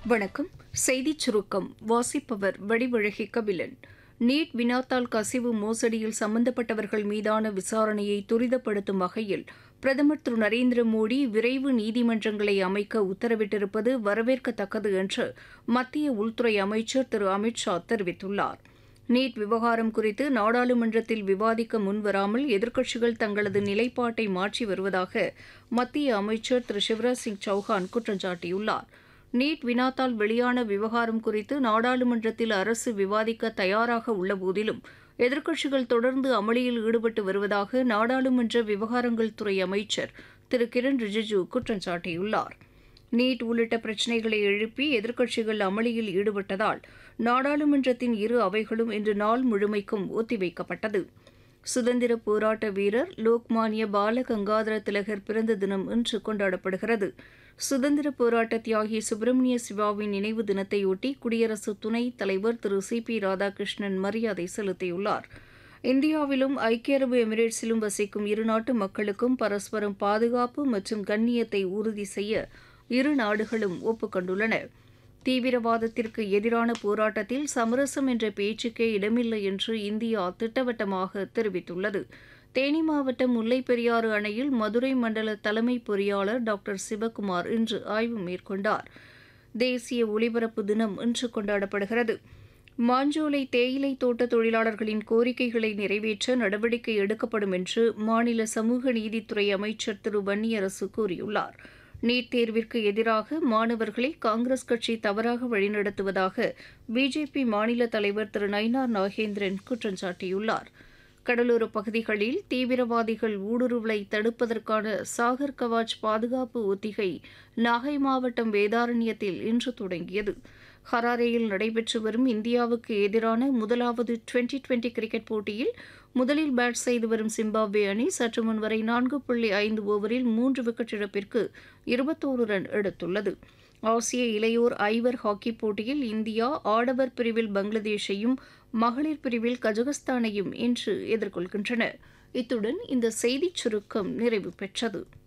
வணக்கம் செய்திச் சுருக்கம் வாசிப்பவர் வடிவழகி கபிலன் நீட் வினாத்தாள் கசிவு மோசடியில் சம்பந்தப்பட்டவர்கள் மீதான விசாரணையை துரிதப்படுத்தும் வகையில் பிரதமர் திரு நரேந்திர மோடி விரைவு நீதிமன்றங்களை அமைக்க உத்தரவிட்டிருப்பது வரவேற்கத்தக்கது என்று மத்திய உள்துறை அமைச்சர் திரு அமித் ஷா தெரிவித்துள்ளார் நீட் விவகாரம் குறித்து நாடாளுமன்றத்தில் விவாதிக்க முன்வராமல் எதிர்க்கட்சிகள் தங்களது நிலைப்பாட்டை மாற்றி வருவதாக மத்திய அமைச்சர் திரு சிவராஜ் சிங் சௌஹான் குற்றம் சாட்டியுள்ளார் நீட் வினாத்தால் வெளியான விவகாரம் குறித்து நாடாளுமன்றத்தில் அரசு விவாதிக்க தயாராக உள்ளபோதிலும் எதிர்க்கட்சிகள் தொடர்ந்து அமளியில் ஈடுபட்டு வருவதாக நாடாளுமன்ற விவகாரங்கள் துறை அமைச்சர் திரு கிரண் ரிஜிஜு குற்றம் சாட்டியுள்ளார் நீட் உள்ளிட்ட பிரச்சினைகளை எழுப்பி எதிர்க்கட்சிகள் அமளியில் ஈடுபட்டதால் நாடாளுமன்றத்தின் இரு அவைகளும் இன்று நாள் முழுமைக்கும் ஒத்திவைக்கப்பட்டது சுதந்திர போராட்ட வீரர் லோக்மானிய பால கங்காதர திலகர் பிறந்த தினம் இன்று கொண்டாடப்படுகிறது சுதந்திர போராட்ட தியாகி சுப்பிரமணிய சிவாவின் நினைவு தினத்தையொட்டி குடியரசு துணைத் தலைவர் திரு சி பி ராதாகிருஷ்ணன் மரியாதை செலுத்தியுள்ளார் இந்தியாவிலும் ஐக்கிய அரபு எமிரேட்ஸிலும் வசிக்கும் இருநாட்டு மக்களுக்கும் பரஸ்பரம் பாதுகாப்பு மற்றும் கண்ணியத்தை உறுதி செய்ய இரு நாடுகளும் ஒப்புக்கொண்டுள்ளன தீவிரவாதத்திற்கு எதிரான போராட்டத்தில் சமரசம் என்ற பேச்சுக்கே இடமில்லை என்று இந்தியா திட்டவட்டமாக தெரிவித்துள்ளது தேனி மாவட்டம் முல்லைப் பெரியாறு அணையில் மதுரை மண்டல தலைமை பொறியாளர் டாக்டர் சிவக்குமார் இன்று ஆய்வு மேற்கொண்டார் தேசிய ஒலிபரப்பு தினம் இன்று கொண்டாடப்படுகிறது மாஞ்சோலை தேயிலை தோட்ட தொழிலாளர்களின் கோரிக்கைகளை நிறைவேற்ற நடவடிக்கை எடுக்கப்படும் என்று மாநில சமூக நீதித்துறை அமைச்சர் திரு வன்னியரசு கூறியுள்ளார் நீட் தேர்விற்கு எதிராக மாணவர்களை காங்கிரஸ் கட்சி தவறாக வழிநடத்துவதாக பிஜேபி மாநில தலைவர் திரு நயினார் நாகேந்திரன் குற்றம் சாட்டியுள்ளார் கடலோர பகுதிகளில் தீவிரவாதிகள் ஊடுருவலை தடுப்பதற்கான சாகர் கவாச் பாதுகாப்பு ஒத்திகை நாகை மாவட்டம் வேதாரண்யத்தில் இன்று தொடங்கியது ஹராரேயில் நடைபெற்று வரும் இந்தியாவுக்கு எதிரான முதலாவது டுவெண்டி டுவெண்டி கிரிக்கெட் போட்டியில் முதலில் பேட் செய்து வரும் சிம்பாப்வே அணி சற்று முன் வரை நான்கு புள்ளி ஐந்து ஓவரில் மூன்று விக்கெட் இழப்பிற்கு இருபத்தோரு ரன் எடுத்துள்ளது ஆசிய இளையோர் ஐவர் ஹாக்கி போட்டியில் இந்தியா ஆடவர் பிரிவில் பங்களாதேஷையும் மகளிர் பிரிவில் கஜகஸ்தானையும் இன்று எதிர்கொள்கின்றன இத்துடன் இந்த செய்திச் சுருக்கம் நிறைவு பெற்றது